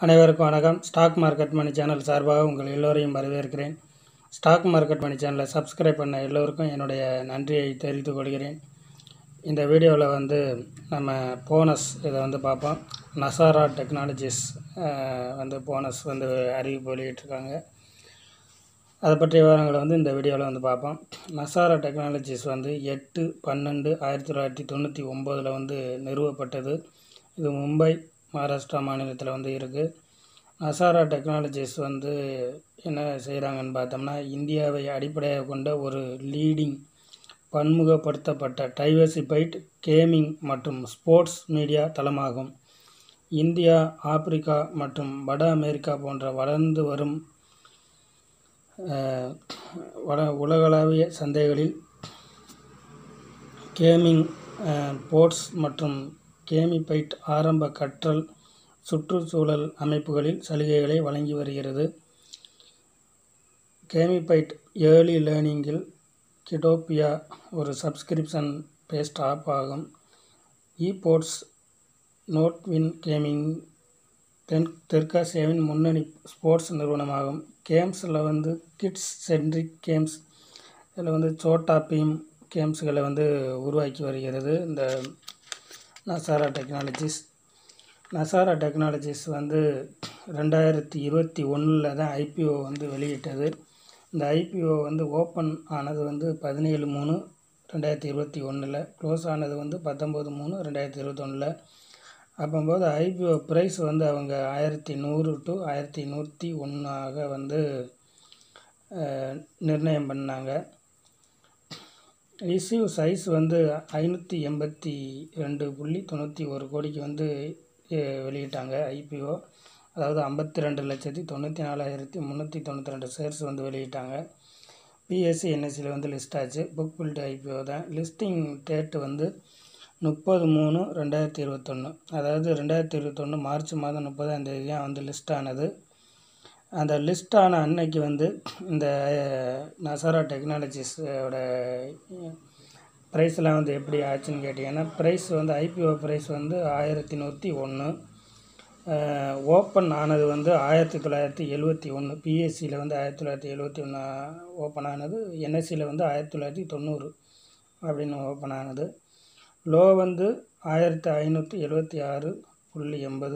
அனைவருக்கும் வணக்கம் stock market மணி channel சார்பாக உங்கள் எல்லோரையும் வரவேற்கிறேன் ஸ்டாக் மார்க்கெட் மணி சேனலை சப்ஸ்கிரைப் பண்ண எல்லோருக்கும் என்னுடைய நன்றியை தெரிவித்துக் கொள்கிறேன் இந்த வீடியோவில் வந்து நம்ம போனஸ் இதை வந்து பார்ப்போம் நசாரா டெக்னாலஜிஸ் அஹ், வந்து போனஸ் வந்து அறிவிப்பு வெளியிட்டிருக்காங்க அதை பற்றிய விவரங்களை வந்து இந்த வீடியோவில் வந்து பார்ப்போம் நசாரா டெக்னாலஜிஸ் வந்து எட்டு பன்னெண்டு ஆயிரத்தி தொள்ளாயிரத்தி தொண்ணூற்றி ஒம்போதில் வந்து நிறுவப்பட்டது இது மும்பை மகாராஷ்டிரா மாநிலத்தில் வந்து இருக்குது நசாரா டெக்னாலஜிஸ் வந்து என்ன செய்கிறாங்கன்னு பார்த்தோம்னா இந்தியாவை அடிப்படையாக கொண்ட ஒரு லீடிங் பன்முகப்படுத்தப்பட்ட டைவர்சிஃபைட் கேமிங் மற்றும் ஸ்போர்ட்ஸ் மீடியா தளமாகும் இந்தியா ஆப்பிரிக்கா மற்றும் வட அமெரிக்கா போன்ற வளர்ந்து வரும் அஹ், வட உலகளாவிய சந்தைகளில் கேமிங் போர்ட்ஸ் மற்றும் கேமிபைட் ஆரம்ப கற்றல் சுற்றுச்சூழல் அமைப்புகளில் சலுகைகளை வழங்கி வருகிறது கேமிபைட் ஏர்லி லேர்னிங்கில் கிடோப்பியா ஒரு சப்ஸ்கிரிப்ஷன் பேஸ்ட் ஆப் ஆகும் இபோர்ட்ஸ் நோட்வின் கேமிங் தென் தெற்காசியாவின் முன்னணி ஸ்போர்ட்ஸ் நிறுவனமாகும் கேம்ஸில் வந்து கிட்ஸ் சென்ட்ரிக் கேம்ஸ் இதில் வந்து சோட்டா பீம் கேம்ஸுகளை வந்து உருவாக்கி வருகிறது இந்த நசாரா டெக்னாலஜிஸ் நசாரா டெக்னாலஜிஸ் வந்து ரெண்டாயிரத்தி இருபத்தி ஒன்றில் தான் ஐபிஓ வந்து வெளியிட்டது இந்த ஐபிஓ வந்து ஓப்பன் ஆனது வந்து பதினேழு மூணு ரெண்டாயிரத்தி இருபத்தி ஒன்றில் க்ளோஸ் ஆனது வந்து பத்தொம்போது மூணு ரெண்டாயிரத்தி இருபத்தொன்னில் அப்போம்போது ஐபிஓ ப்ரைஸ் வந்து அவங்க ஆயிரத்தி நூறு டு ஆயிரத்தி நூற்றி ஒன்றாக வந்து அஹ், நிர்ணயம் பண்ணாங்க இஷ்யூ சைஸ் வந்து ஐநூற்றி எண்பத்தி ரெண்டு புள்ளி தொண்ணூற்றி ஒரு கோடிக்கு வந்து அஹ், வெளியிட்டாங்க ஐபிஓ அதாவது ஐம்பத்தி ரெண்டு லட்சத்தி தொண்ணூற்றி நாலாயிரத்தி முந்நூற்றி தொண்ணூற்றி ரெண்டு ஷேர்ஸ் வந்து வெளியிட்டாங்க பிஎஸ்சி என்எஸ்சியில் வந்து லிஸ்ட் ஆச்சு புக் பில்ட் ஐபிஓ தான் லிஸ்டிங் டேட்டு வந்து முப்பது மூணு ரெண்டாயிரத்தி இருபத்தொன்று அதாவது ரெண்டாயிரத்தி இருபத்தொன்று மார்ச் மாதம் முப்பதாம் தேதி தான் வந்து லிஸ்ட் ஆனது அந்த லிஸ்ட் ஆன அன்னைக்கு வந்து இந்த அஹ், நசாரா டெக்னாலஜிஸோட ப்ரைஸ்லாம் வந்து எப்படி ஆச்சுன்னு கேட்டிங்கன்னா ப்ரைஸ் வந்து ஐபிஓ ப்ரைஸ் வந்து ஆயிரத்தி நூற்றி ஒன்று ஓப்பன் ஆனது வந்து ஆயிரத்தி தொள்ளாயிரத்தி எழுவத்தி ஒன்று பிஎஸ்சியில் வந்து ஆயிரத்தி தொள்ளாயிரத்தி எழுவத்தி ஒன்று ஓப்பன் ஆனது என்எஸ்சியில் வந்து ஆயிரத்தி தொள்ளாயிரத்தி தொண்ணூறு அப்படின்னு ஓப்பன் ஆனது லோ வந்து ஆயிரத்தி ஐநூற்றி எழுவத்தி ஆறு புள்ளி எண்பது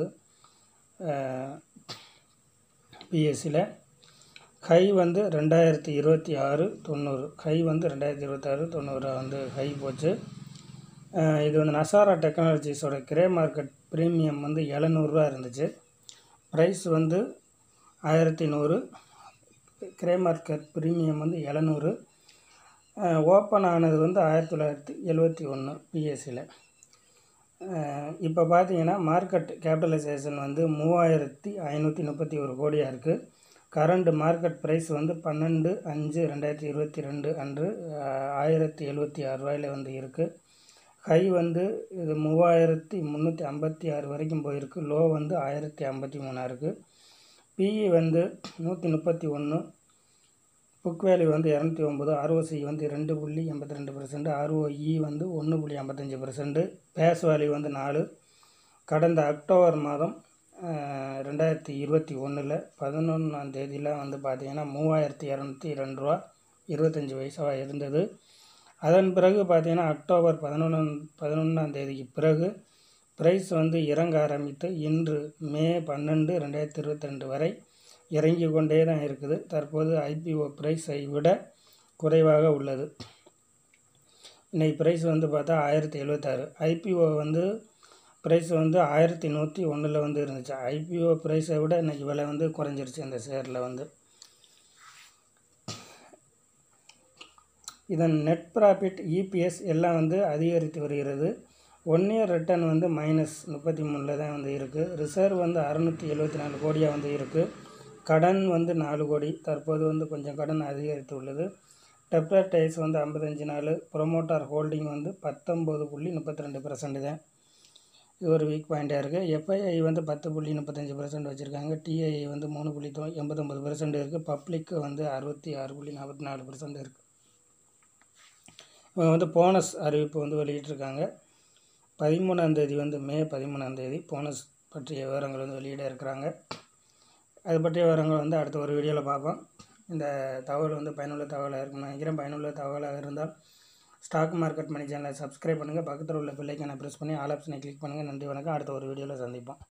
பிஎஸ்சியில் ஹை வந்து ரெண்டாயிரத்தி இருபத்தி ஆறு தொண்ணூறு ஹை வந்து ரெண்டாயிரத்தி இருபத்தாறு தொண்ணூறு வந்து ஹை போச்சு அஹ் இது வந்து நசாரா டெக்னாலஜிஸோட கிரே மார்க்கெட் ப்ரீமியம் வந்து எழுநூறுவா இருந்துச்சு ப்ரைஸ் வந்து ஆயிரத்தி நூறு கிரே மார்க்கெட் ப்ரீமியம் வந்து எழுநூறு ஓப்பன் ஆனது வந்து ஆயிரத்தி தொள்ளாயிரத்தி எழுவத்தி ஒன்று பிஎஸ்சியில் இப்போ பார்த்தீங்கன்னா மார்க்கெட் கேபிட்டலைசேஷன் வந்து மூவாயிரத்தி ஐநூற்றி முப்பத்தி ஒரு கோடியாக இருக்குது கரண்ட் மார்க்கெட் ப்ரைஸ் வந்து பன்னெண்டு அஞ்சு ரெண்டாயிரத்தி இருபத்தி ரெண்டு அன்று அஹ், ஆயிரத்தி எழுவத்தி ஆறு ரூபாயில் வந்து இருக்குது ஹை வந்து இது மூவாயிரத்தி முந்நூற்றி ஐம்பத்தி ஆறு வரைக்கும் போயிருக்கு லோ வந்து ஆயிரத்தி ஐம்பத்தி மூணாக இருக்குது பிஇ வந்து நூற்றி முப்பத்தி ஒன்று புக் வேல்யூ வந்து இரநூத்தி ஒம்பது ஆர்ஓசி வந்து ரெண்டு புள்ளி எண்பத்தி ரெண்டு பர்சன்ட் ஆர்ஓஇ வந்து ஒன்று புள்ளி ஐம்பத்தஞ்சு பர்சன்ட் பேஸ் வேல்யூ வந்து நாலு கடந்த அக்டோபர் மாதம் அஹ், ரெண்டாயிரத்தி இருபத்தி ஒன்றில் பதினொன்றாம் தேதியில் வந்து பார்த்தீங்கன்னா மூவாயிரத்தி இரநூத்தி ரெண்டு ரூபா இருபத்தஞ்சி பைசாவாக இருந்தது அதன் பிறகு பார்த்தீங்கன்னா அக்டோபர் பதினொன்றாம் பதினொன்றாம் தேதிக்கு பிறகு ப்ரைஸ் வந்து இறங்க ஆரம்பித்து இன்று மே பன்னெண்டு ரெண்டாயிரத்தி இருபத்தி ரெண்டு வரை இறங்கி கொண்டே தான் இருக்குது தற்போது ஐபிஓ ப்ரைஸை விட குறைவாக உள்ளது இன்னைக்கு ப்ரைஸ் வந்து பார்த்தா ஆயிரத்தி எழுபத்தாறு ஐபிஓ வந்து ப்ரைஸ் வந்து ஆயிரத்தி நூற்றி ஒன்றில் வந்து இருந்துச்சு ஐபிஓ ப்ரைஸை விட இன்னைக்கு விலை வந்து குறைஞ்சிருச்சு இந்த ஷேரில் வந்து இதன் நெட் ப்ராஃபிட் இபிஎஸ் எல்லாம் வந்து அதிகரித்து வருகிறது ஒன் இயர் ரிட்டர்ன் வந்து மைனஸ் முப்பத்தி மூணில் தான் வந்து இருக்குது ரிசர்வ் வந்து அறநூற்றி எழுபத்தி நாலு கோடியாக வந்து இருக்குது கடன் வந்து நாலு கோடி தற்போது வந்து கொஞ்சம் கடன் அதிகரித்து உள்ளது டெப்ரர் டைஸ் வந்து ஐம்பத்தஞ்சு நாள் ப்ரொமோட்டார் ஹோல்டிங் வந்து பத்தொம்போது புள்ளி முப்பத்தி ரெண்டு பர்சன்ட் தான் இது ஒரு வீக் பாயிண்ட்டாக இருக்குது எஃப்ஐஐ வந்து பத்து புள்ளி முப்பத்தஞ்சு பர்சன்ட் வச்சுருக்காங்க டிஐஐ வந்து மூணு புள்ளி தொ எண்பத்தொம்பது பர்சன்ட் இருக்குது பப்ளிக்கு வந்து அறுபத்தி ஆறு புள்ளி நாற்பத்தி நாலு பர்சன்ட் இருக்குது இவங்க வந்து போனஸ் அறிவிப்பு வந்து வெளியிட்டிருக்காங்க பதிமூணாம் தேதி வந்து மே பதிமூணாம் தேதி போனஸ் பற்றிய விவரங்கள் வந்து வெளியிட இருக்கிறாங்க அது பற்றிய விவரங்கள் வந்து அடுத்த ஒரு வீடியோவில் பார்ப்போம் இந்த தகவல் வந்து பயனுள்ள தகவலாக இருக்கும்னு நினைக்கிறேன் பயனுள்ள தகவலாக இருந்தால் ஸ்டாக் மார்க்கெட் மணி சேனலை சப்ஸ்கிரைப் பண்ணுங்கள் பக்கத்தில் உள்ள பில்லைக்கான ப்ரெஸ் பண்ணி ஆல் ஆப்ஷனை கிளிக் பண்ணுங்கள் நன்றி வணக்கம் அடுத்த ஒரு வீடியோவில் சந்திப்போம்